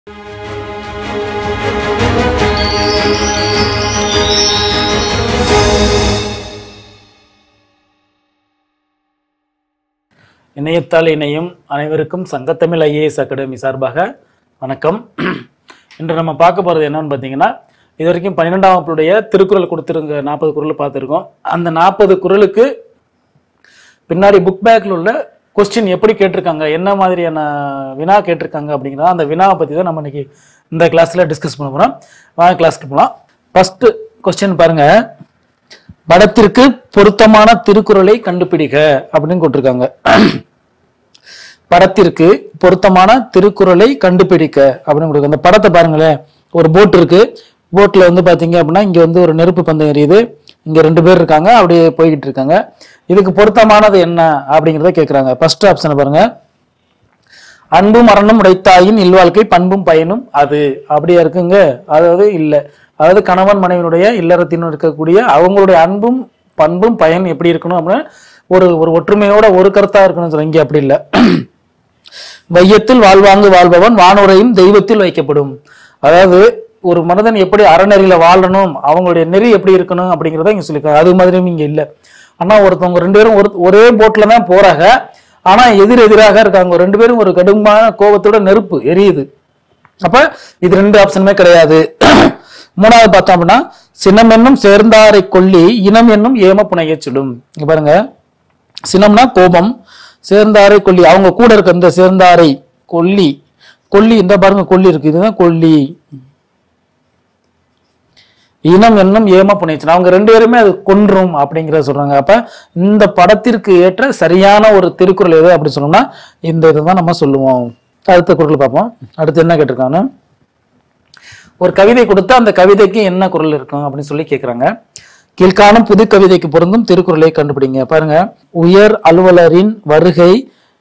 இணையத்தால் இணையும் அனைவருக்கும் சங்கத்தமிழ் ஐஏஎஸ் அகாடமி சார்பாக வணக்கம் இன்று நம்ம பார்க்க போகிறது என்னன்னு பார்த்தீங்கன்னா இது வரைக்கும் பன்னிரெண்டாம் வகுப்புடைய திருக்குறள் கொடுத்துருங்க நாற்பது குறள் பார்த்துருக்கோம் அந்த நாற்பது குறளுக்கு பின்னாடி புக் பேக்கில் உள்ள கொஸ்டின் எப்படி கேட்டிருக்காங்க என்ன மாதிரியான வினா கேட்டிருக்காங்க அப்படிங்கிறத அந்த வினாவை பற்றி தான் நம்ம இன்னைக்கு இந்த கிளாஸில் டிஸ்கஸ் பண்ண போகிறோம் வாங்க கிளாஸ்க்கு போகலாம் ஃபஸ்ட்டு கொஸ்டின் பாருங்க படத்திற்கு பொருத்தமான திருக்குறளை கண்டுபிடிக்க அப்படின்னு கொடுத்துருக்காங்க படத்திற்கு பொருத்தமான திருக்குறளை கண்டுபிடிக்க அப்படின்னு கொடுக்க அந்த படத்தை பாருங்களேன் ஒரு போட் இருக்கு போட்ல வந்து பாத்தீங்க அப்படின்னா இங்க வந்து ஒரு நெருப்பு பந்தம் எரியுது இங்க ரெண்டு பேர் இருக்காங்க அப்படியே போய்கிட்டு இருக்காங்க இதுக்கு பொருத்தமானது என்ன அப்படிங்கிறத கேட்கறாங்க ஃபர்ஸ்ட் ஆப்ஷனை பாருங்க அன்பும் மரணம் உடைத்தாயின் இல்வாழ்க்கை பண்பும் பயனும் அது அப்படியா இருக்குங்க அதாவது இல்லை அதாவது கணவன் மனைவியினுடைய இல்லறத்தின் இருக்கக்கூடிய அவங்களுடைய அன்பும் பண்பும் பயன் எப்படி இருக்கணும் அப்படின்னா ஒரு ஒரு ஒற்றுமையோட ஒரு கருத்தா இருக்கணும் சொல்ல இங்க அப்படி இல்லை வையத்தில் வாழ்வாங்கு வாழ்பவன் வானுரையும் தெய்வத்தில் வைக்கப்படும் அதாவது ஒரு மனிதன் எப்படி அறநெறியில வாழணும் அவங்களுடைய நெறி எப்படி இருக்கணும் அப்படிங்கிறத இங்க சொல்லியிருக்காங்க அது மாதிரியும் இங்க இல்லை ஆனா ஒருத்தவங்க ரெண்டு பேரும் ஒரு ஒரே போட்ல தான் போறாங்க ஆனா எதிர் எதிராக இருக்காங்க ரெண்டு பேரும் ஒரு கடுமையான கோபத்தோட நெருப்பு எரியுது அப்ப இது ரெண்டு ஆப்ஷனுமே கிடையாது மூணாவது பார்த்தோம் அப்படின்னா சினம் என்னும் சேர்ந்தாரை கொல்லி இனம் என்னும் ஏம புனைய சுடும் இங்க பாருங்க சினம்னா கோபம் சேர்ந்தாரை கொல்லி அவங்க கூட இருக்க இந்த சேர்ந்தாரை கொல்லி கொல்லி இந்த பாருங்க கொல்லி இருக்கு இதுதான் கொல்லி இனம் என்னும் ஏம புனைச்சன் அவங்க ரெண்டு பேருமே அது கொன்றும் அப்படிங்கிறத சொல்றாங்க அப்ப இந்த படத்திற்கு ஏற்ற சரியான ஒரு திருக்குறள் எது அப்படி சொன்னோம்னா இந்த இதை தான் நம்ம சொல்லுவோம் அடுத்த குறள் பார்ப்போம் அடுத்து என்ன கேட்டிருக்காங்க ஒரு கவிதை கொடுத்து அந்த கவிதைக்கு என்ன குரல் இருக்கும் அப்படின்னு சொல்லி கேட்குறாங்க கீழ்காணும் புது கவிதைக்கு பொருந்தும் திருக்குறளை கண்டுபிடிங்க பாருங்க உயர் அலுவலரின் வருகை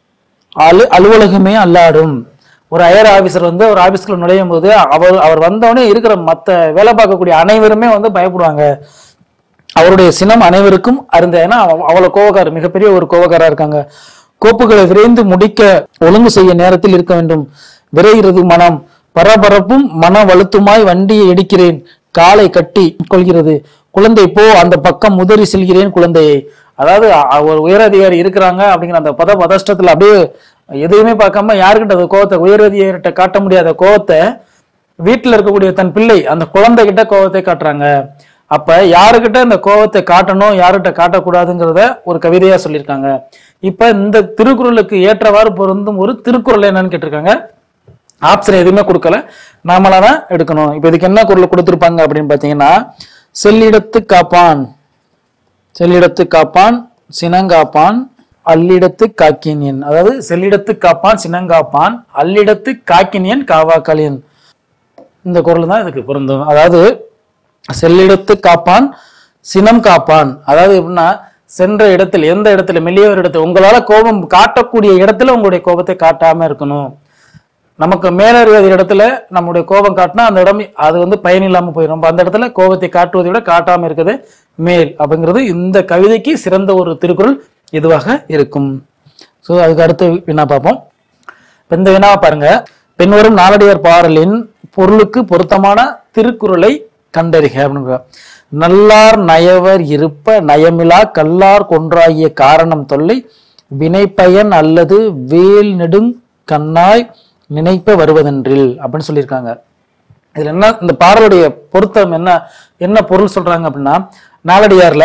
அலு அலுவலகமே அல்லாடும் ஒரு ஹையர் ஆபீசர் வந்து ஒரு ஆபீஸ்க்குள்ள நுழையும் போது அவர் அவர் வந்தவொடனே இருக்கிற மற்ற வேலை பார்க்கக்கூடிய அனைவருமே வந்து பயப்படுவாங்க அவருடைய சினம் அனைவருக்கும் அருந்த ஏன்னா அவ- அவ்வளவு கோவக்காரர் மிகப்பெரிய ஒரு கோவக்காரா இருக்காங்க கோப்புகளை விரைந்து முடிக்க ஒழுங்கு செய்ய நேரத்தில் இருக்க வேண்டும் விரைகிறது மனம் பரபரப்பும் மன வலுத்துமாய் வண்டியை எடுக்கிறேன் காலை கட்டி கொள்கிறது குழந்தை போ அந்த பக்கம் முதறி செல்கிறேன் குழந்தையை அதாவது அ- ஒரு உயரதிகாரி இருக்கிறாங்க அப்படிங்கிற அந்த பத பதஷ்டத்துல அப்படியே எதையுமே பார்க்காம யாருக்கிட்ட அந்த கோவத்தை உயரதிகாரிகிட்ட காட்ட முடியாத கோவத்தை வீட்டுல இருக்கக்கூடிய தன் பிள்ளை அந்த குழந்தை கிட்ட கோவத்தை காட்டுறாங்க அப்ப யாருக்கிட்ட இந்த கோவத்தை காட்டணும் யாருக்கிட்ட காட்டக்கூடாதுங்கிறத ஒரு கவிதையா சொல்லியிருக்காங்க இப்ப இந்த திருக்குறளுக்கு ஏற்றவாறு பொருந்தும் ஒரு திருக்குறள் என்னன்னு கேட்டிருக்காங்க ஆப்ஷன் எதுவுமே கொடுக்கல நாமளா தான் எடுக்கணும் இப்ப இதுக்கு என்ன குரல் கொடுத்திருப்பாங்க அப்படின்னு பாத்தீங்கன்னா செல்லிடத்து காப்பான் செல்லிடத்து காப்பான் சினங்காப்பான் அல்லிடத்து காக்கினியன் அதாவது செல்லிடத்து காப்பான் சினங்காப்பான் அல்லிடத்து காக்கினியன் காவாக்களியன் இந்த குரல் தான் இதுக்கு பொருந்தும் அதாவது செல்லிடத்து காப்பான் சினம் காப்பான் அதாவது எப்படின்னா சென்ற இடத்தில் எந்த இடத்துல மெல்லியவர் இடத்துல உங்களால கோபம் காட்டக்கூடிய இடத்துல உங்களுடைய கோபத்தை காட்டாம இருக்கணும் நமக்கு மேலறியாத இடத்துல நம்முடைய கோபம் காட்டினா அந்த இடம் அது வந்து பயனில்லாம போயிடும் அப்ப அந்த இடத்துல கோபத்தை காட்டுவதை விட காட்டாம இருக்கிறது மேல் அப்படிங்கிறது இந்த கவிதைக்கு சிறந்த ஒரு திருக்குறள் இதுவாக இருக்கும் ஸோ அதுக்கு அடுத்து வினா பார்ப்போம் இப்ப இந்த வினாவை பாருங்க பின்வரும் நாலடியார் பாடலின் பொருளுக்கு பொருத்தமான திருக்குறளை கண்டறிக அப்படின்னு நல்லார் நயவர் இருப்ப நயமிலா கல்லார் கொன்றாகிய காரணம் தொல்லை வினைப்பயன் அல்லது வேல் நெடுங் கண்ணாய் நினைப்ப வருவதென்றில் அப்படின்னு சொல்லியிருக்காங்க இதுல என்ன இந்த பாடலுடைய பொருத்தம் என்ன என்ன பொருள் சொல்றாங்க அப்படின்னா நாலடியார்ல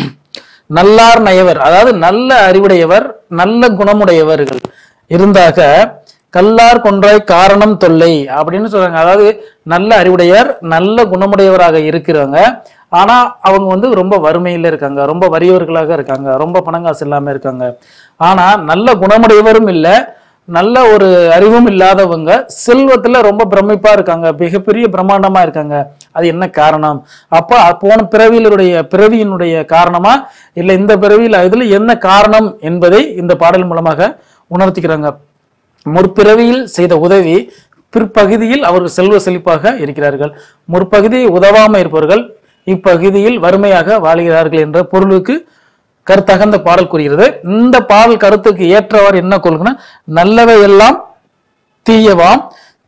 நல்லார் நயவர் அதாவது நல்ல அறிவுடையவர் நல்ல குணமுடையவர்கள் இருந்தாக கல்லார் கொன்றாய் காரணம் தொல்லை அப்படின்னு சொல்றாங்க அதாவது நல்ல அறிவுடையர் நல்ல குணமுடையவராக இருக்கிறவங்க ஆனா அவங்க வந்து ரொம்ப வறுமையில இருக்காங்க ரொம்ப வறியவர்களாக இருக்காங்க ரொம்ப பணங்காசு இல்லாம இருக்காங்க ஆனா நல்ல குணமுடையவரும் இல்லை நல்ல ஒரு அறிவும் இல்லாதவங்க செல்வத்துல ரொம்ப பிரமிப்பா இருக்காங்க மிகப்பெரிய பிரம்மாண்டமா இருக்காங்க அது என்ன காரணம் அப்ப போன பிறவியினுடைய பிறவியினுடைய காரணமா இல்ல இந்த பிறவியில் இதுல என்ன காரணம் என்பதை இந்த பாடல் மூலமாக உணர்த்திக்கிறாங்க முற்பிறவியில் செய்த உதவி பிற்பகுதியில் அவர்கள் செல்வ செழிப்பாக இருக்கிறார்கள் முற்பகுதியை உதவாம இருப்பவர்கள் இப்பகுதியில் வறுமையாக வாழ்கிறார்கள் என்ற பொருளுக்கு கருத்தகந்த பாடல் கூறுகிறது இந்த பாடல் கருத்துக்கு ஏற்றவாறு என்ன கொள்கைன்னா நல்லவை எல்லாம் தீயவாம்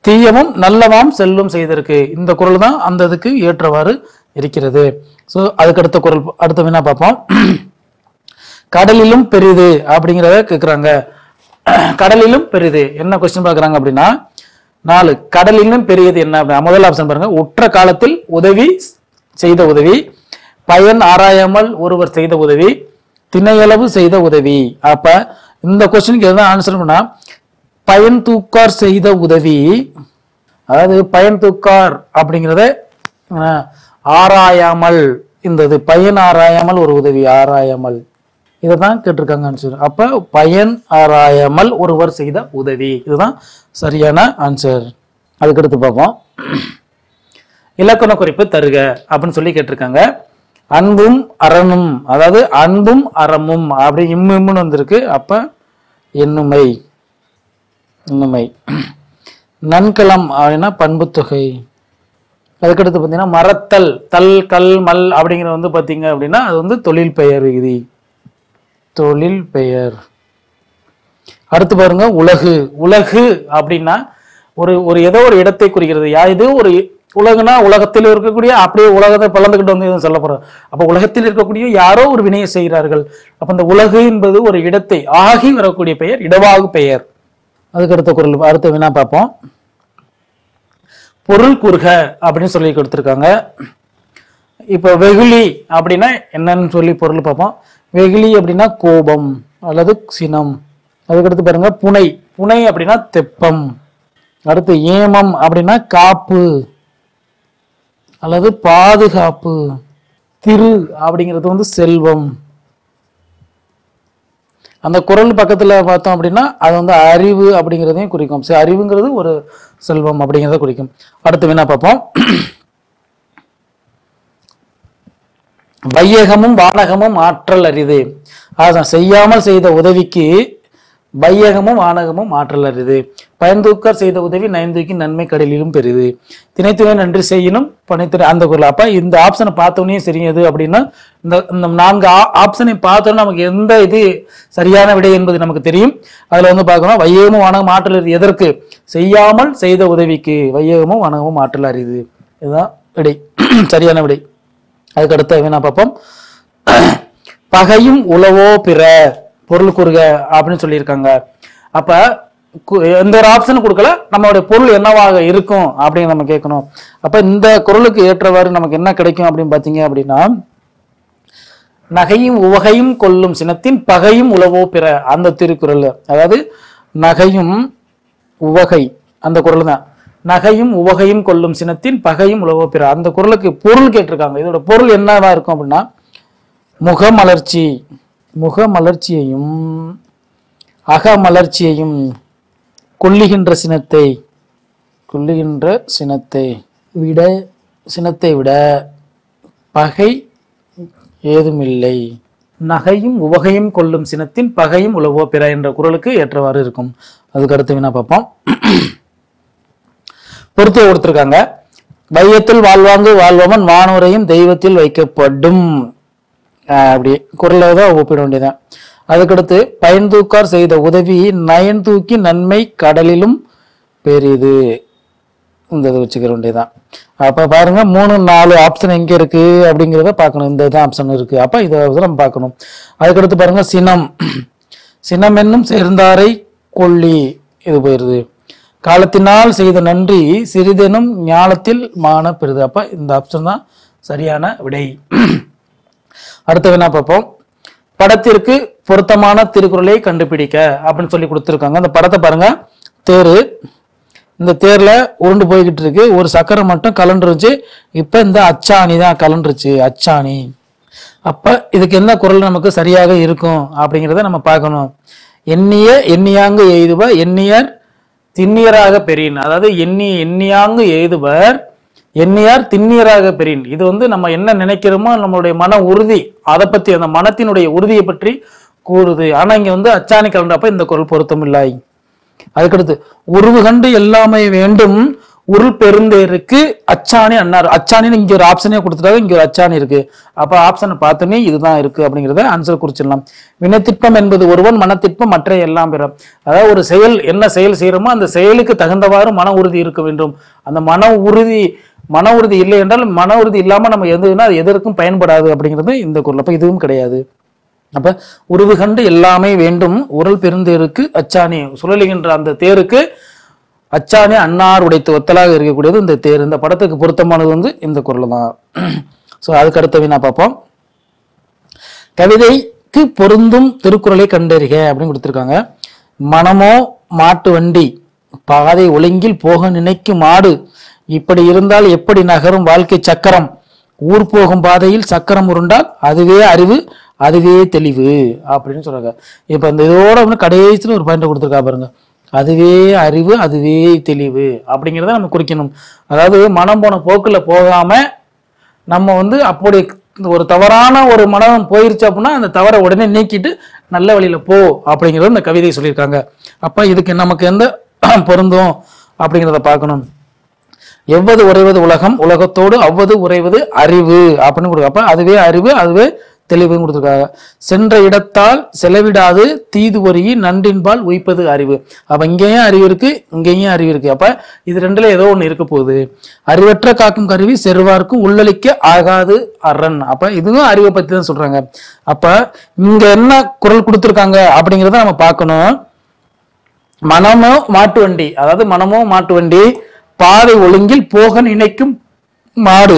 தீயவும் நல்லவாம் செல்லும் செய்திருக்கு இந்த குரல் தான் அந்த இதுக்கு ஏற்றவாறு இருக்கிறது ஸோ அதுக்கு அடுத்த குரல் அடுத்த வினா பார்ப்போம் கடலிலும் பெரிது அப்படிங்கிறத கேட்குறாங்க கடலிலும் பெரிது என்ன கொஸ்டின் பார்க்குறாங்க அப்படின்னா நாலு கடலிலும் பெரியது என்ன அப்படின்னா முதல் ஆப்ஷன் பாருங்க உற்ற காலத்தில் உதவி செய்த உதவி பயன் ஆராயாமல் ஒருவர் செய்த உதவி திணையளவு செய்த உதவி அப்ப இந்த கொஸ்டினுக்கு எதுதான் ஆன்சர் பண்ணா பயன் தூக்கார் செய்த உதவி அதாவது பயன் தூக்கார் அப்படிங்கிறத அஹ், ஆராயாமல் இந்த இது பயன் ஆராயாமல் ஒரு உதவி ஆராயாமல் இதை தான் கேட்டிருக்காங்க ஆன்சர் அப்ப பயன் ஆராயாமல் ஒருவர் செய்த உதவி இதுதான் சரியான ஆன்சர் அதுக்கடுத்து பார்ப்போம் இலக்கண குறிப்பு தருக அப்படின்னு சொல்லி கேட்டிருக்காங்க அன்பும் அறனும் அதாவது அன்பும் அறமும் அப்படி இம்மு இம்முன்னு வந்திருக்கு அப்ப எண்ணுமை எண்ணுமை நன்கலம் அப்படின்னா பண்புத்தொகை அதுக்கடுத்து பார்த்தீங்கன்னா மறத்தல் தல் கல் மல் அப்படிங்கிறது வந்து பார்த்தீங்க அப்படின்னா அது வந்து தொழில் பெயர் விகுதி தொழில் பெயர் அடுத்து பாருங்க உலகு உலகு அப்படின்னா ஒரு ஒரு ஏதோ ஒரு இடத்தை குறிக்கிறது யா இது ஒரு உலகுனா உலகத்தில் இருக்கக்கூடிய அப்படியே உலகத்தை பிளந்துக்கிட்டு வந்து எதுவும் சொல்ல போறோம் அப்ப உலகத்தில் இருக்கக்கூடிய யாரோ ஒரு வினையை செய்கிறார்கள் அப்ப இந்த உலகு என்பது ஒரு இடத்தை ஆகி வரக்கூடிய பெயர் இடவாகு பெயர் அதுக்கு அடுத்த குரல் அடுத்த வினா பார்ப்போம் பொருள் கூறுக அப்படின்னு சொல்லி கொடுத்துருக்காங்க இப்போ வெகுளி அப்படின்னா என்னன்னு சொல்லி பொருள் பார்ப்போம் வெகுளி அப்படின்னா கோபம் அல்லது சினம் அதுக்கடுத்து பாருங்க புனை புனை அப்படின்னா தெப்பம் அடுத்து ஏமம் அப்படின்னா காப்பு அல்லது பாதுகாப்பு திரு அப்படிங்கிறது வந்து செல்வம் அந்த குரல் பக்கத்துல பார்த்தோம் அப்படின்னா அது வந்து அறிவு அப்படிங்கிறதையும் குறிக்கும் சரி அறிவுங்கிறது ஒரு செல்வம் அப்படிங்கிறத குறிக்கும் அடுத்து வேணா பார்ப்போம் வையகமும் வானகமும் ஆற்றல் அரிது அதான் செய்யாமல் செய்த உதவிக்கு வையகமும் வானகமும் ஆற்றல் அரிது பயன்தூக்கர் செய்த உதவி நயன்தூக்கி நன்மை கடலிலும் பெரிது திணைத்துவை நன்றி செய்யினும் பணித்துறை அந்த குரல் அப்ப இந்த ஆப்ஷனை பார்த்தோன்னே சரியாது அப்படின்னா இந்த இந்த நான்கு ஆப்ஷனை பார்த்தோன்னே நமக்கு எந்த இது சரியான விடை என்பது நமக்கு தெரியும் அதுல வந்து பார்க்கணும் வையகமும் வானகமும் ஆற்றல் அரிது எதற்கு செய்யாமல் செய்த உதவிக்கு வையகமும் வானகமும் ஆற்றல் அரிது இதுதான் விடை சரியான விடை அதுக்கு அடுத்த வினா பார்ப்போம் பகையும் உளவோ பிற பொருள் கூறுக அப்படின்னு சொல்லியிருக்காங்க அப்ப கு- எந்த ஒரு ஆப்ஷன் கொடுக்கல நம்மளுடைய பொருள் என்னவாக இருக்கும் அப்படின்னு நம்ம கேட்கணும் அப்ப இந்த குரலுக்கு ஏற்றவாறு நமக்கு என்ன கிடைக்கும் அப்படின்னு பார்த்தீங்க அப்படின்னா நகையும் உவகையும் கொல்லும் சினத்தின் பகையும் உளவோ பிற அந்த திருக்குறள் அதாவது நகையும் உவகை அந்த குரல் தான் நகையும் உவகையும் கொல்லும் சினத்தின் பகையும் உளவோ பிற அந்த குரலுக்கு பொருள் கேட்டிருக்காங்க இதோட பொருள் என்னவா இருக்கும் அப்படின்னா முகமலர்ச்சி முகமலர்ச்சியையும் அகமலர்ச்சியையும் கொல்லுகின்ற சினத்தை கொல்லுகின்ற சினத்தை விட சினத்தை விட பகை ஏதுமில்லை நகையும் உவகையும் கொல்லும் சினத்தின் பகையும் உழவோ பிற என்ற குரலுக்கு ஏற்றவாறு இருக்கும் அதுக்கு அடுத்து வேணா பார்ப்போம் பொறுத்துவை கொடுத்திருக்காங்க வையத்தில் வாழ்வாங்கு வாழ்வமன் வானோரையும் தெய்வத்தில் வைக்கப்படும் ஆஹ் அப்படி குரலை தான் ஒப்பிட வேண்டியதான் அதுக்கடுத்து பயன்தூக்கார் செய்த உதவி நயன் தூக்கி நன்மை கடலிலும் பெரிது இந்த இதை வச்சுக்கிற வேண்டியதான் அப்ப பாருங்க மூணு நாலு ஆப்ஷன் எங்க இருக்கு அப்படிங்கிறத பார்க்கணும் இந்த இது ஆப்ஷன் இருக்கு அப்ப இதை வந்து நம்ம பார்க்கணும் அதுக்கடுத்து பாருங்க சினம் சினம் என்னும் சேர்ந்தாரை கொல்லி இது போயிருது காலத்தினால் செய்த நன்றி சிறிதெனும் ஞானத்தில் மான பெறுது அப்ப இந்த ஆப்ஷன் தான் சரியான விடை அடுத்த வேணா பார்ப்போம் படத்திற்கு பொருத்தமான திருக்குறளை கண்டுபிடிக்க அப்படின்னு சொல்லி கொடுத்துருக்காங்க அந்த படத்தை பாருங்க தேரு இந்த தேர்ல உருண்டு போய்கிட்டு இருக்கு ஒரு சக்கரம் மட்டும் கலண்டுருச்சு இப்ப இந்த அச்சாணி தான் கலண்டுருச்சு அச்சாணி அப்ப இதுக்கு என்ன குரல் நமக்கு சரியாக இருக்கும் அப்படிங்கிறத நம்ம பார்க்கணும் எண்ணிய எண்ணியாங்கு எய்துவ எண்ணியர் திண்ணியராக பெறின் அதாவது எண்ணி எண்ணியாங்கு எய்துவர் எண்ணியார் திண்ணியராக பெறின் இது வந்து நம்ம என்ன நினைக்கிறோமோ நம்மளுடைய மன உறுதி அதை பத்தி அந்த மனத்தினுடைய உறுதியை பற்றி கூறுது ஆனா இங்க வந்து அச்சாணி கலண்டப்ப இந்த குரல் பொருத்தம் இல்லை அதுக்கடுத்து உருவு கண்டு எல்லாமே வேண்டும் உருள் பெருந்தேருக்கு அச்சாணி அன்னார் அச்சாணின்னு இங்க ஒரு ஆப்ஷனே கொடுத்துட்டாங்க இங்க ஒரு அச்சாணி இருக்கு அப்ப ஆப்ஷனை பார்த்தோன்னே இதுதான் இருக்கு அப்படிங்கிறத ஆன்சர் குறிச்சிடலாம் வினைத்திட்பம் என்பது ஒருவன் மனத்திட்பம் மற்ற எல்லாம் பிற அதாவது ஒரு செயல் என்ன செயல் செய்யறோமோ அந்த செயலுக்கு தகுந்தவாறு மன உறுதி இருக்க வேண்டும் அந்த மன உறுதி மன உறுதி இல்லை என்றால் மன உறுதி இல்லாம நம்ம எதுனா அது எதற்கும் பயன்படாது அப்படிங்கிறது இந்த குரல் அப்ப இதுவும் கிடையாது அப்ப உருவு கண்டு எல்லாமே வேண்டும் உரல் பெருந்தேருக்கு அச்சாணி சுழலுகின்ற அந்த தேருக்கு அச்சாணி அன்னார் உடைத்து ஒத்தலாக இருக்கக்கூடியது இந்த தேர் இந்த படத்துக்கு பொருத்தமானது வந்து இந்த குரல் தான் ஸோ அதுக்கு அடுத்த வினா பார்ப்போம் கவிதைக்கு பொருந்தும் திருக்குறளை கண்டறிக அப்படின்னு கொடுத்துருக்காங்க மனமோ மாட்டு வண்டி பாதை ஒழுங்கில் போக நினைக்கும் மாடு இப்படி இருந்தால் எப்படி நகரும் வாழ்க்கை சக்கரம் ஊர் போகும் பாதையில் சக்கரம் உருண்டால் அதுவே அறிவு அதுவே தெளிவு அப்படின்னு சொல்றாங்க இப்ப இந்த இதோட வந்து கடைசியில் ஒரு பாயிண்ட் கொடுத்துருக்கா பாருங்க அதுவே அறிவு அதுவே தெளிவு அப்படிங்கிறத நம்ம குறிக்கணும் அதாவது மனம் போன போக்குல போகாம நம்ம வந்து அப்படி ஒரு தவறான ஒரு மனம் போயிருச்சு அப்படின்னா அந்த தவறை உடனே நீக்கிட்டு நல்ல வழியில போ அப்படிங்கறத இந்த கவிதை சொல்லியிருக்காங்க அப்ப இதுக்கு நமக்கு எந்த பொருந்தும் அப்படிங்கிறத பார்க்கணும் எவ்வது உறைவது உலகம் உலகத்தோடு அவ்வது உறைவது அறிவு அப்படின்னு கொடுக்க அப்ப அதுவே அறிவு அதுவே தெளிவுன்னு கொடுத்துருக்காங்க சென்ற இடத்தால் செலவிடாது தீது ஒருகி நன்றின்பால் உய்ப்பது அறிவு அப்ப இங்கேயும் அறிவு இருக்கு இங்கேயும் அறிவு இருக்கு அப்ப இது ரெண்டுல ஏதோ ஒண்ணு இருக்க போகுது அறிவற்ற காக்கும் கருவி செருவார்க்கும் உள்ளளிக்க ஆகாது அரண் அப்ப இதுவும் அறிவை பத்தி தான் சொல்றாங்க அப்ப இங்க என்ன குரல் கொடுத்துருக்காங்க அப்படிங்கிறத நம்ம பார்க்கணும் மனமோ மாட்டு வண்டி அதாவது மனமோ மாட்டு வண்டி பாதை ஒழுங்கில் போக நினைக்கும் மாடு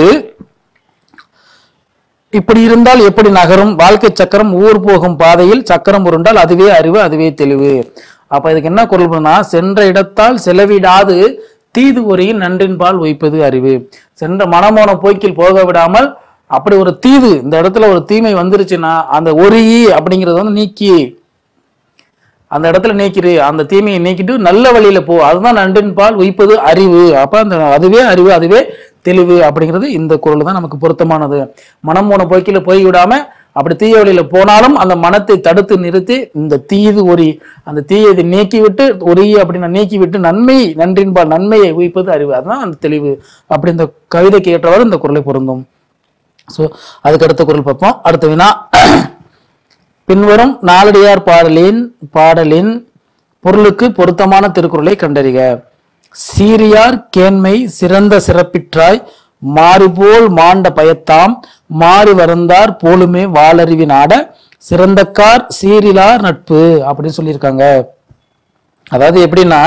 இப்படி இருந்தால் எப்படி நகரும் வாழ்க்கை சக்கரம் ஊர் போகும் பாதையில் சக்கரம் உருண்டால் அதுவே அறிவு அதுவே தெளிவு அப்ப இதுக்கு என்ன குரல் பண்ணா சென்ற இடத்தால் செலவிடாது தீது ஒரியில் நன்றின்பால் வைப்பது அறிவு சென்ற மனமோன போக்கில் போக விடாமல் அப்படி ஒரு தீது இந்த இடத்துல ஒரு தீமை வந்துருச்சுன்னா அந்த ஒரியி அப்படிங்கறத வந்து நீக்கி அந்த இடத்துல நீக்கிரு அந்த தீமையை நீக்கிட்டு நல்ல வழியில போ அதுதான் நன்றின் பால் உய்ப்பது அறிவு அப்ப அந்த அதுவே அறிவு அதுவே தெளிவு அப்படிங்கிறது இந்த குரல் தான் நமக்கு பொருத்தமானது மனம் போன போக்கில போய் விடாம அப்படி தீய வழியில போனாலும் அந்த மனத்தை தடுத்து நிறுத்தி இந்த தீது ஒரி அந்த தீயதை நீக்கி விட்டு ஒரி அப்படின்னு நீக்கி விட்டு நன்மை நன்றின்பால் நன்மையை உய்ப்பது அறிவு அதுதான் அந்த தெளிவு அப்படி இந்த கவிதைக்கு ஏற்றவாறு இந்த குரலை பொருந்தும் ஸோ அதுக்கு அடுத்த குரல் பார்ப்போம் அடுத்த வினா பின்வரும் நாலடியார் பாடலின் பாடலின் பொருளுக்கு பொருத்தமான திருக்குறளை கண்டறிக சீரியார் கேண்மை சிறந்த சிறப்பிற்றாய் மாறுபோல் மாண்ட பயத்தாம் மாறி வருந்தார் போலுமே வாளறிவி நாட சிறந்தக்கார் சீரிலார் நட்பு அப்படின்னு சொல்லியிருக்காங்க அதாவது எப்படின்னா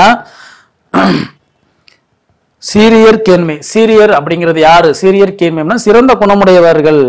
சீரியர் கேண்மை சீரியர் அப்படிங்கிறது யாரு சீரியர் கேண்மைன்னா சிறந்த குணமுடையவர்கள்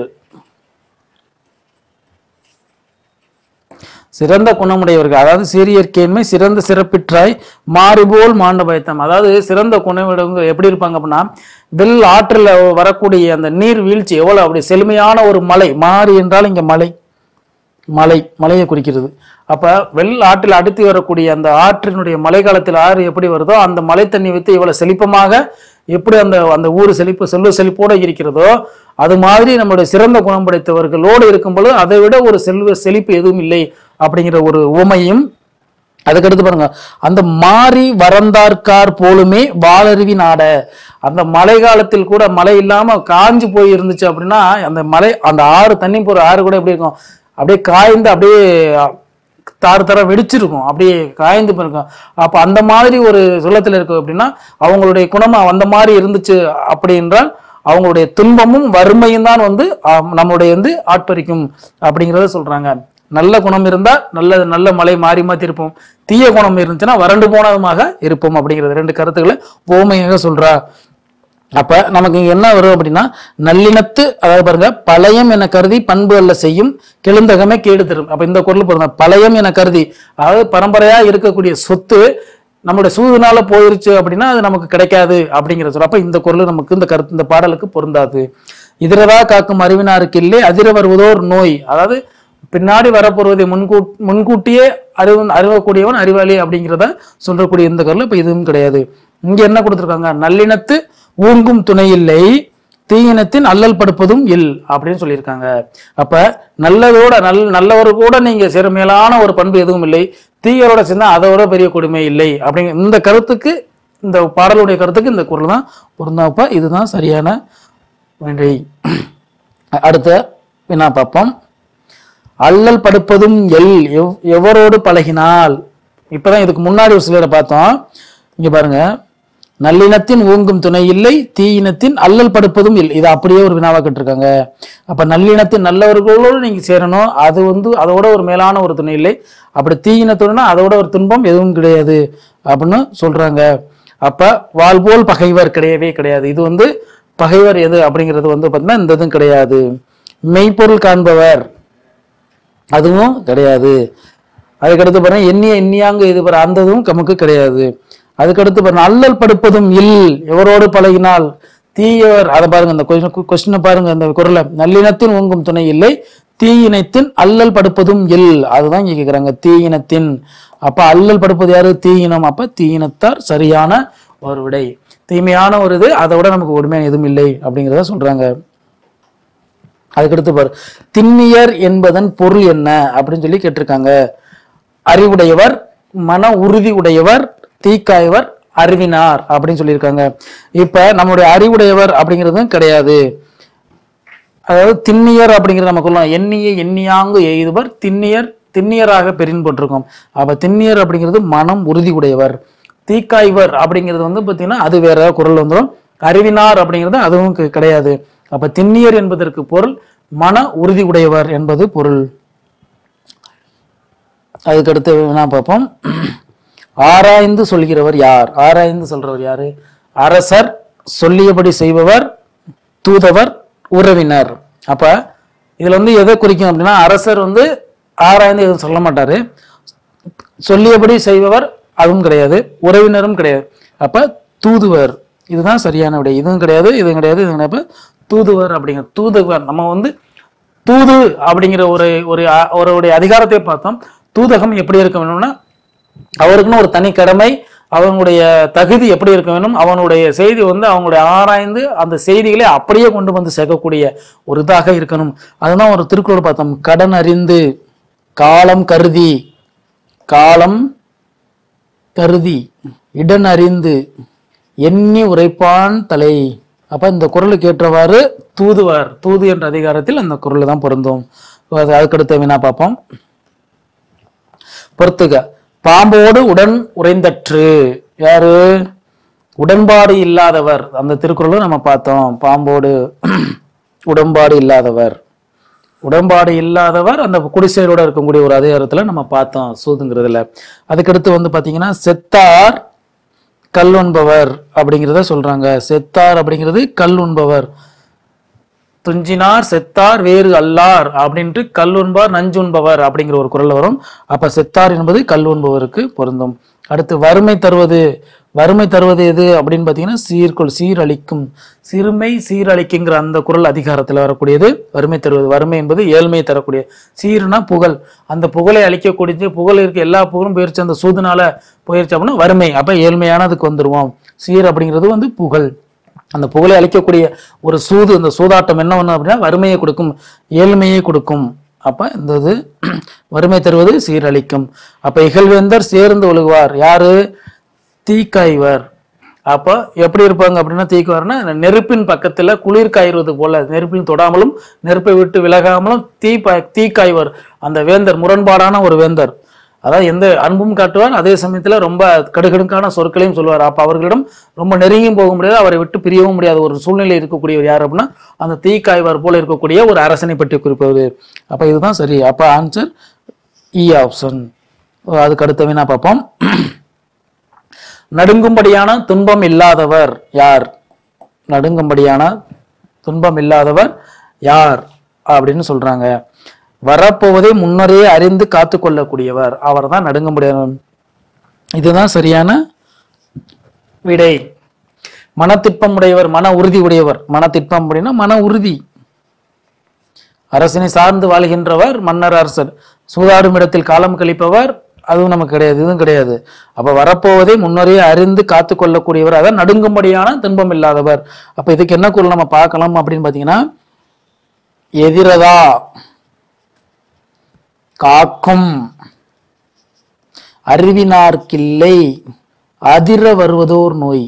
சிறந்த குணமுடையவர்கள் அதாவது சீரியர் கேண்மை சிறந்த சிறப்பிற்றாய் மாறுபோல் மாண்ட பயத்தம் அதாவது சிறந்த குணமுடையவங்க எப்படி இருப்பாங்க அப்படின்னா வெள் ஆற்றில் வரக்கூடிய அந்த நீர் வீழ்ச்சி எவ்வளவு அப்படி செழுமையான ஒரு மலை மாறி என்றால் இங்க மலை மலை மலையை குறிக்கிறது அப்ப வெள் ஆற்றில் அடுத்து வரக்கூடிய அந்த ஆற்றினுடைய மழை காலத்தில் ஆறு எப்படி வருதோ அந்த மழை தண்ணி வைத்து இவ்வளவு செழிப்பமாக எப்படி அந்த அந்த ஊர் செழிப்பு செல்வ செழிப்போட இருக்கிறதோ அது மாதிரி நம்மளுடைய சிறந்த குணம் படைத்தவர்களோடு இருக்கும் பொழுது அதை விட ஒரு செல்வ செழிப்பு எதுவும் இல்லை அப்படிங்கிற ஒரு உவமையும் அதுக்கடுத்து பாருங்க அந்த மாறி வரந்தார்கார் போலுமே வாளருவி நாட அந்த மழை காலத்தில் கூட மழை இல்லாம காஞ்சு போய் இருந்துச்சு அப்படின்னா அந்த மலை அந்த ஆறு தண்ணி போற ஆறு கூட எப்படி இருக்கும் அப்படியே காய்ந்து அப்படியே தாறு தர வெடிச்சிருக்கும் அப்படியே காய்ந்து போயிருக்கும் அப்ப அந்த மாதிரி ஒரு சொல்லத்துல இருக்கு அப்படின்னா அவங்களுடைய குணம் அந்த மாதிரி இருந்துச்சு அப்படி என்றால் அவங்களுடைய துன்பமும் வறுமையும் தான் வந்து ஆம், நம்மளுடைய வந்து ஆட்பறிக்கும் அப்படிங்கிறத சொல்றாங்க நல்ல குணம் இருந்தா நல்ல நல்ல மலை மாறி மாத்தி இருப்போம் தீய குணம் இருந்துச்சுன்னா வறண்டு போனதுமாக இருப்போம் அப்படிங்கிறது ரெண்டு கருத்துக்களை ஓமையாக சொல்றா அப்ப நமக்கு இங்க என்ன வரும் அப்படின்னா நல்லினத்து அதாவது பாருங்க பழையம் என கருதி பண்பு அல்ல செய்யும் கெழுந்தகமே கேடு தரும் அப்ப இந்த குரல் பாருங்க பழையம் என கருதி அதாவது பரம்பரையா இருக்கக்கூடிய சொத்து நம்மளுடைய சூதுனால போயிருச்சு அப்படின்னா அது நமக்கு கிடைக்காது அப்படிங்கிற சொல்ல அப்ப இந்த குரல் நமக்கு இந்த கருத்து இந்த பாடலுக்கு பொருந்தாது இதரதா காக்கும் அறிவினாருக்கு இல்லை அதிர வருவதோர் நோய் அதாவது பின்னாடி வரப்போவதை முன்கூ முன்கூட்டியே அறிவு அறிவக்கூடியவன் அறிவாளி அப்படிங்கிறத சொல்லக்கூடிய இந்த கருள் இப்ப இதுவும் கிடையாது இங்க என்ன கொடுத்திருக்காங்க நல்லினத்து ஊங்கும் துணை இல்லை தீயினத்தின் அல்லல் படுப்பதும் இல் அப்படின்னு சொல்லியிருக்காங்க அப்ப நல்லதோட நல் நல்லவரு கூட நீங்க சிற மேலான ஒரு பண்பு எதுவும் இல்லை தீயரோட சேர்ந்தா அதோட பெரிய கொடுமை இல்லை அப்படிங்கிற இந்த கருத்துக்கு இந்த பாடலுடைய கருத்துக்கு இந்த குரல் தான் பொருந்தும் அப்ப இதுதான் சரியான விடை அடுத்த வினா பார்ப்போம் அல்லல் படுப்பதும் எல் எவ் எவரோடு பழகினால் இப்பதான் இதுக்கு முன்னாடி ஒரு சிலரை பார்த்தோம் இங்க பாருங்க நல்லினத்தின் ஓங்கும் துணை இல்லை தீயினத்தின் அல்லல் படுப்பதும் இல்லை இது அப்படியே ஒரு வினாவா கேட்டிருக்காங்க அப்ப நல்லினத்தின் நல்லவர்களோடு நீங்க சேரணும் அது வந்து அதோட ஒரு மேலான ஒரு துணை இல்லை அப்படி தீயினத்தோடனா அதோட ஒரு துன்பம் எதுவும் கிடையாது அப்படின்னு சொல்றாங்க அப்ப வாழ்போல் பகைவர் கிடையவே கிடையாது இது வந்து பகைவர் எது அப்படிங்கிறது வந்து பார்த்தீங்கன்னா இந்த இதுவும் கிடையாது மெய்ப்பொருள் காண்பவர் அதுவும் கிடையாது அதுக்கடுத்து பாருங்க எண்ணிய எண்ணியாங்க இது பாரு அந்த இதுவும் நமக்கு கிடையாது அதுக்கடுத்து பாருங்க அல்லல் படுப்பதும் இல் எவரோடு பழகினால் தீயவர் அதை பாருங்க அந்த கொஸ்டினை பாருங்க அந்த குரலை நல்லினத்தின் ஓங்கும் துணை இல்லை தீயினத்தின் அல்லல் படுப்பதும் இல் அதுதான் இங்க கேக்குறாங்க தீயினத்தின் அப்ப அல்லல் படுப்பது யாரு தீயினம் அப்ப தீயினத்தார் சரியான ஒரு விடை தீமையான ஒரு இது அதை விட நமக்கு உண்மையான எதுவும் இல்லை அப்படிங்கிறத சொல்றாங்க அதுக்கடுத்து பாரு திண்ணியர் என்பதன் பொருள் என்ன அப்படின்னு சொல்லி கேட்டிருக்காங்க அறிவுடையவர் மன உறுதி உடையவர் தீக்காயவர் அறிவினார் அப்படின்னு சொல்லியிருக்காங்க இப்ப நம்மளுடைய அறிவுடையவர் அப்படிங்கிறதும் கிடையாது அதாவது திண்ணியர் அப்படிங்கிறது நம்ம சொல்லலாம் எண்ணிய எண்ணியாங்கு எய்துவர் திண்ணியர் திண்ணியராக பெரின் போட்டிருக்கோம் அப்ப திண்ணியர் அப்படிங்கிறது மனம் உறுதி உடையவர் தீக்காய்வர் அப்படிங்கிறது வந்து பார்த்தீங்கன்னா அது வேற குரல் வந்துடும் அறிவினார் அப்படிங்கிறது அதுவும் கி- கிடையாது அப்ப திண்ணியர் என்பதற்கு பொருள் மன உறுதி உடையவர் என்பது பொருள் அதுக்கடுத்து என்ன பார்ப்போம் ஆராய்ந்து சொல்கிறவர் யார் ஆராய்ந்து சொல்றவர் யாரு அரசர் சொல்லியபடி செய்பவர் தூதவர் உறவினர் அப்ப இதுல வந்து எதை குறிக்கும் அப்படின்னா அரசர் வந்து ஆராய்ந்து எதுவும் சொல்ல மாட்டாரு சொல்லியபடி செய்பவர் அதுவும் கிடையாது உறவினரும் கிடையாது அப்ப தூதுவர் இதுதான் சரியான விடை இதுவும் கிடையாது இதுவும் கிடையாது இதுவும் கிடையாது அப்ப தூதுவர் அப்படிங்கிற தூதுவர் நம்ம வந்து தூது அப்படிங்கிற ஒரு ஒரு அ- அவருடைய அதிகாரத்தை பார்த்தோம் தூதகம் எப்படி இருக்க வேணும்னா அவருக்குன்னு ஒரு தனி கடமை அவங்களுடைய தகுதி எப்படி இருக்க வேணும் அவனுடைய செய்தி வந்து அவங்களுடைய ஆராய்ந்து அந்த செய்திகளை அப்படியே கொண்டு வந்து சேர்க்கக்கூடிய ஒரு இதாக இருக்கணும் அதுதான் ஒரு திருக்குறள் பார்த்தோம் கடன் அறிந்து காலம் கருதி காலம் கருதி இடன் அறிந்து எண்ணி உரைப்பான் தலை அப்ப இந்த குரலுக்கு ஏற்றவாறு தூதுவர் தூது என்ற அதிகாரத்தில் அந்த குரல் தான் பொருந்தும் அது அதுக்கடுத்த வினா பார்ப்போம் பொறுத்துக பாம்போடு உடன் உறைந்தற்று யாரு உடன்பாடு இல்லாதவர் அந்த திருக்குறளும் நம்ம பார்த்தோம் பாம்போடு உடன்பாடு இல்லாதவர் உடன்பாடு இல்லாதவர் அந்த குடிசையோட இருக்கக்கூடிய ஒரு அதிகாரத்துல நம்ம பார்த்தோம் சூதுங்கிறதுல அதுக்கடுத்து வந்து பாத்தீங்கன்னா செத்தார் கல் உண்பவர் அப்படிங்கிறத சொல்றாங்க செத்தார் அப்படிங்கிறது கல் உண்பவர் துஞ்சினார் செத்தார் வேறு அல்லார் அப்படின்ட்டு கல்லுண்பார் நஞ்சுண்பவர் அப்படிங்கிற ஒரு குரல் வரும் அப்ப செத்தார் என்பது கல்லுண்பவருக்கு பொருந்தும் அடுத்து வறுமை தருவது வறுமை தருவது எது அப்படின்னு பார்த்தீங்கன்னா சீர்கொள் சீரழிக்கும் சிறுமை சீரழிக்குங்கிற அந்த குரல் அதிகாரத்தில் வரக்கூடியது வறுமை தருவது வறுமை என்பது ஏழ்மையை தரக்கூடிய சீர்னா புகழ் அந்த புகழை அழிக்கக்கூடிய புகழ் இருக்க எல்லா புகழும் போயிருச்சு அந்த சூதுனால போயிருச்சு அப்படின்னா வறுமை அப்ப ஏழ்மையானதுக்கு வந்துருவோம் சீர் அப்படிங்கிறது வந்து புகழ் அந்த புகழை அளிக்கக்கூடிய ஒரு சூது இந்த சூதாட்டம் என்ன பண்ணும் அப்படின்னா வறுமையை கொடுக்கும் ஏழ்மையை கொடுக்கும் அப்ப இந்த இது வறுமை தருவது சீரழிக்கும் அப்ப இகழ்வேந்தர் சேர்ந்து ஒழுகுவார் யாரு தீக்காய்வர் அப்போ எப்படி இருப்பாங்க அப்படின்னா தீக்குவார்னா நெருப்பின் பக்கத்துல குளிர் காய்வது போல நெருப்பில் தொடாமலும் நெருப்பை விட்டு விலகாமலும் தீ ப- தீக்காய்வர் அந்த வேந்தர் முரண்பாடான ஒரு வேந்தர் அதாவது எந்த அன்பும் காட்டுவார் அதே சமயத்துல ரொம்ப கடுகடுக்கான சொற்களையும் சொல்லுவார் அப்ப அவர்களிடம் ரொம்ப நெருங்கியும் போக முடியாது அவரை விட்டு பிரியவும் முடியாத ஒரு சூழ்நிலை இருக்கக்கூடியவர் யார் அப்படின்னா அந்த தீக்காய்வார் போல இருக்கக்கூடிய ஒரு அரசனை பற்றி குறிப்பது அப்ப இதுதான் சரி அப்ப ஆன்சர் இ ஆப்ஷன் அதுக்கு அடுத்த வினா பார்ப்போம் நடுங்கும்படியான துன்பம் இல்லாதவர் யார் நடுங்கும்படியான துன்பம் இல்லாதவர் யார் அப்படின்னு சொல்றாங்க வரப்போவதை முன்னரே அறிந்து காத்து கொள்ளக்கூடியவர் அவர் தான் நடுங்கும்படியான இதுதான் சரியான விடை மனத்திற்பம் உடையவர் மன உறுதி உடையவர் மனத்திற்பம் அப்படின்னா மன உறுதி அரசனை சார்ந்து வாழ்கின்றவர் மன்னர் அரசர் சூதாடும் இடத்தில் காலம் கழிப்பவர் அதுவும் நமக்கு கிடையாது இதுவும் கிடையாது அப்ப வரப்போவதை முன்னரே அறிந்து காத்து கொள்ளக்கூடியவர் அதான் நடுங்கும்படியான துன்பம் இல்லாதவர் அப்ப இதுக்கு என்ன குரல் நம்ம பார்க்கலாம் அப்படின்னு பாத்தீங்கன்னா எதிரதா காக்கும் அறிவினார்க்கில்லை அதிர வருவதோர் நோய்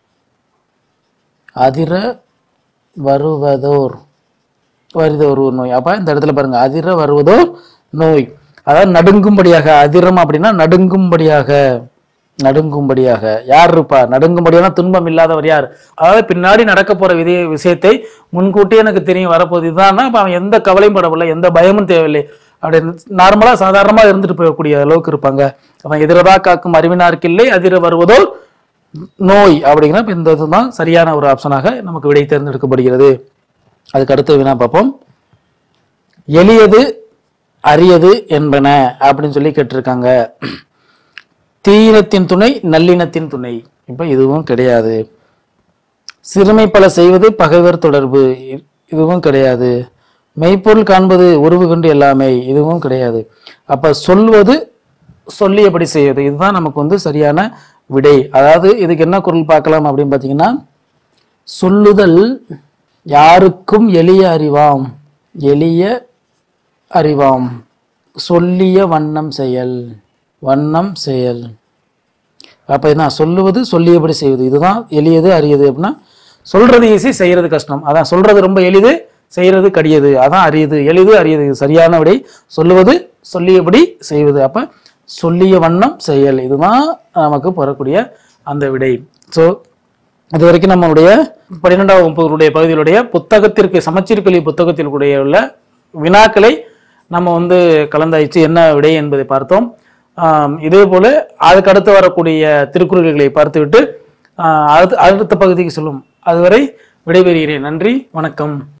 அதிர வருவதோர் வருதோர் ஒரு நோய் அப்ப இந்த இடத்துல பாருங்க அதிர வருவதோர் நோய் அதாவது நடுங்கும்படியாக அதிரம் அப்படின்னா நடுங்கும்படியாக நடுங்கும்படியாக யார் இருப்பா நடுங்கும்படியான துன்பம் இல்லாதவர் யார் அதாவது பின்னாடி நடக்க போற விதி விஷயத்தை முன்கூட்டியே எனக்கு தெரியும் வரப்போகுது இதுதான் அப்ப அவன் எந்த கவலையும் படவில்லை எந்த பயமும் தேவையில்லை அப்படி நார்மலா சாதாரணமா இருந்துட்டு போகக்கூடிய அளவுக்கு இருப்பாங்க அவன் எதிரதா காக்கும் அறிவினாருக்கு இல்லை அதிர வருவதோ நோய் அப்படிங்கிற இப்ப இந்த இதுதான் சரியான ஒரு ஆப்ஷனாக நமக்கு விடை தேர்ந்தெடுக்கப்படுகிறது அதுக்கு அடுத்த வினா பார்ப்போம் எளியது அரியது என்பன அப்படின்னு சொல்லி கேட்டிருக்காங்க தீயினத்தின் துணை நல்லினத்தின் துணை இப்ப இதுவும் கிடையாது சிறுமை பல செய்வது பகைவர் தொடர்பு இ- இதுவும் கிடையாது மெய்ப்பொருள் காண்பது உருவு கொண்டு எல்லாமே இதுவும் கிடையாது அப்ப சொல்வது சொல்லியபடி செய்வது இதுதான் நமக்கு வந்து சரியான விடை அதாவது இதுக்கு என்ன குரல் பார்க்கலாம் அப்படின்னு பார்த்தீங்கன்னா சொல்லுதல் யாருக்கும் எளிய அறிவாம் எளிய அறிவாம் சொல்லிய வண்ணம் செயல் வண்ணம் செயல் அப்ப என்ன சொல்லுவது சொல்லியபடி செய்வது இதுதான் எளியது அரியது அப்படின்னா சொல்றது ஈஸி செய்யறது கஷ்டம் அதான் சொல்றது ரொம்ப எளிது செய்யறது கடியது அதான் அரியது எளிது அரியது இது சரியான விடை சொல்லுவது சொல்லியபடி செய்வது அப்ப சொல்லிய வண்ணம் செயல் இதுதான் நமக்கு பெறக்கூடிய அந்த விடை ஸோ இது வரைக்கும் நம்மளுடைய பன்னிரெண்டாம் வகுப்புடைய பகுதியிலுடைய புத்தகத்திற்கு சமச்சீர் கல்வி புத்தகத்தில் கூடிய உள்ள வினாக்களை நம்ம வந்து கலந்தாய்ச்சி என்ன விடை என்பதை பார்த்தோம் ஆம், இதே போல அதுக்கு அடுத்து வரக்கூடிய திருக்குறள்களை பார்த்துவிட்டு ஆஹ், அடுத்த அடுத்த பகுதிக்கு சொல்லும் அதுவரை விடைபெறுகிறேன் நன்றி வணக்கம்